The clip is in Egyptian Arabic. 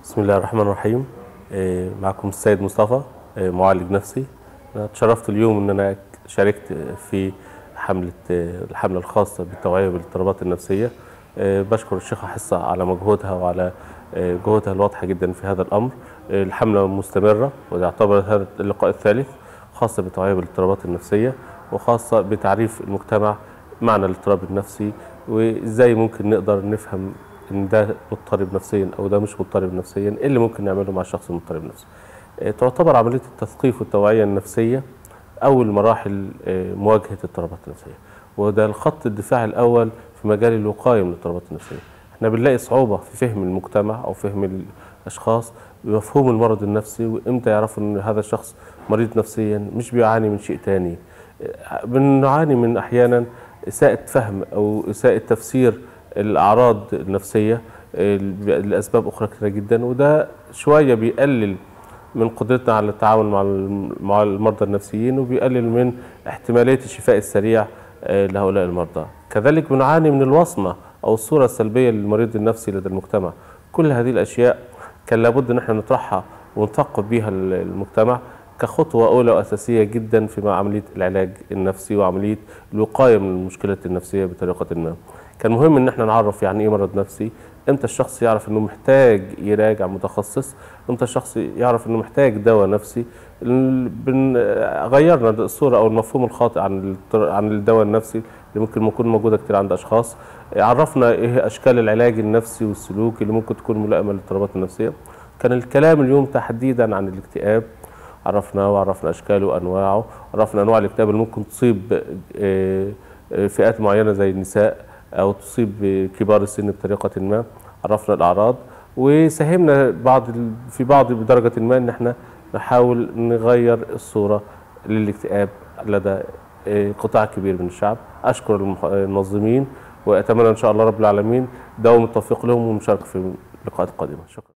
بسم الله الرحمن الرحيم آه، معكم السيد مصطفى آه، معالج نفسي أنا اتشرفت اليوم ان انا شاركت في حملة آه، الحملة الخاصة بالتوعية بالاضطرابات النفسية آه، بشكر الشيخة حصة على مجهودها وعلى آه، جهودها الواضحة جدا في هذا الأمر آه، الحملة مستمرة ويعتبر هذا اللقاء الثالث خاصة بالتوعية بالاضطرابات النفسية وخاصة بتعريف المجتمع معنى الاضطراب النفسي وازاي ممكن نقدر نفهم ان ده مضطرب نفسيا او ده مش مضطرب نفسيا ايه اللي ممكن نعمله مع الشخص المضطرب نفسيا آه، تعتبر عمليه التثقيف والتوعيه النفسيه اول مراحل آه، مواجهه الاضطرابات النفسيه وده الخط الدفاع الاول في مجال الوقايه من الاضطرابات النفسيه احنا بنلاقي صعوبه في فهم المجتمع او فهم الاشخاص بمفهوم المرض النفسي وامتى يعرفوا ان هذا الشخص مريض نفسيا مش بيعاني من شيء تاني آه، بنعاني من احيانا اساءه فهم او اساءه تفسير الاعراض النفسيه ال- لاسباب اخرى كثيره جدا وده شويه بيقلل من قدرتنا على التعامل مع الم- مع المرضى النفسيين وبيقلل من احتماليه الشفاء السريع آه، لهؤلاء المرضى كذلك بنعاني من الوصمه او الصوره السلبيه للمريض النفسي لدى المجتمع كل هذه الاشياء كان لابد ان احنا نطرحها ونثقف بيها ال- المجتمع كخطوة أولى وأساسية جدا في عملية العلاج النفسي وعملية الوقاية من المشكلات النفسية بطريقة ما. كان مهم إن احنا نعرف يعني إيه مرض نفسي، إمتى الشخص يعرف إنه محتاج يراجع متخصص، إمتى الشخص يعرف إنه محتاج دواء نفسي. ال- بن غيرنا الصورة أو المفهوم الخاطئ عن الط- عن الدواء النفسي اللي ممكن يكون موجودة كتير عند أشخاص. عرفنا إيه أشكال العلاج النفسي والسلوك اللي ممكن تكون ملائمة للاضطرابات النفسية. كان الكلام اليوم تحديدا عن الاكتئاب عرفناه وعرفنا اشكاله وانواعه عرفنا انواع الاكتئاب اللي ممكن تصيب آه، آه، فئات معينه زي النساء او تصيب كبار السن بطريقه ما عرفنا الاعراض وساهمنا بعض ال- في بعض بدرجه ما ان احنا نحاول نغير الصوره للاكتئاب لدى آه، قطاع كبير من الشعب اشكر المح- المنظمين واتمنى ان شاء الله رب العالمين دوام التوفيق لهم والمشاركه في اللقاءات القادمه شكرا